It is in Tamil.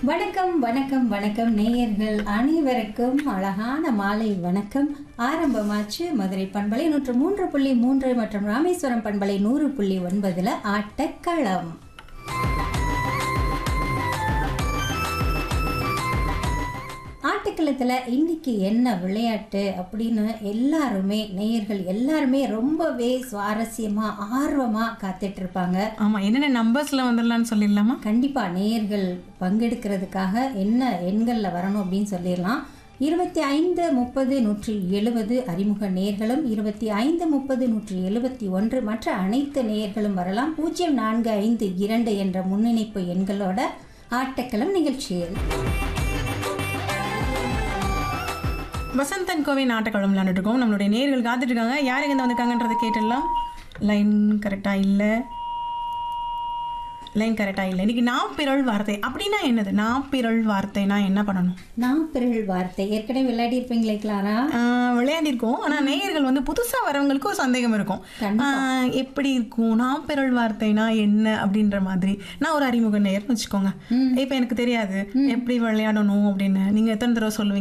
வணக்கம் வணக்கம் வணக்கம் நேயர்கள் அனைவருக்கும் அழகான மாலை வணக்கம் ஆரம்பமாச்சு மதுரை பண்பலை நூற்று மூன்று புள்ளி மூன்று மற்றும் ராமேஸ்வரம் பண்பலை நூறு புள்ளி ஒன்பதுல ஆட்டக்களம் ஆட்டுக்களத்தில் இன்னைக்கு என்ன விளையாட்டு அப்படின்னு எல்லாருமே நேயர்கள் எல்லாருமே ரொம்பவே சுவாரஸ்யமாக ஆர்வமாக காத்துட்டு இருப்பாங்க ஆமா என்னென்ன நம்பர்ஸ்ல வந்துடலாம்னு சொல்லிடலாமா கண்டிப்பா நேயர்கள் பங்கெடுக்கிறதுக்காக என்ன எண்களில் வரணும் அப்படின்னு சொல்லிடலாம் இருபத்தி ஐந்து முப்பது நூற்றி எழுபது அறிமுக நேர்களும் இருபத்தி ஐந்து முப்பது நூற்றி எழுபத்தி ஒன்று மற்ற அனைத்து நேயர்களும் வரலாம் பூஜ்ஜியம் நான்கு ஐந்து இரண்டு என்ற முன்னிணைப்பு எண்களோட ஆட்டக்களம் நிகழ்ச்சியில் வசந்தன் கோவை நாட்டக்களம் விளையாண்டுட்டு இருக்கோம் நம்மளுடைய நேர்கள் காத்துட்டு இருக்காங்க யார் எங்க வந்திருக்காங்கன்றதை கேட்டுடலாம் லைன் கரெக்டா இல்ல லைன் கரெக்டா இல்லை இன்னைக்கு நாப்பிரள் வார்த்தை அப்படின்னா என்னது நாப்பிரள் வார்த்தைனா என்ன பண்ணணும் நான் பிறல் வார்த்தை ஏற்கனவே விளையாடி இருப்பீங்களே கிளாரா ஆஹ் விளையாடிருக்கோம் ஆனா நேயர்கள் வந்து புதுசா வரவங்களுக்கு ஒரு சந்தேகம் இருக்கும் ஆஹ் எப்படி இருக்கும் நாப்பிரள் வார்த்தைனா என்ன அப்படின்ற மாதிரி நான் ஒரு அறிமுக நேயர்னு வச்சுக்கோங்க இப்போ எனக்கு தெரியாது எப்படி விளையாடணும் அப்படின்னு நீங்க எத்தனை தடவை சொல்லுவீங்க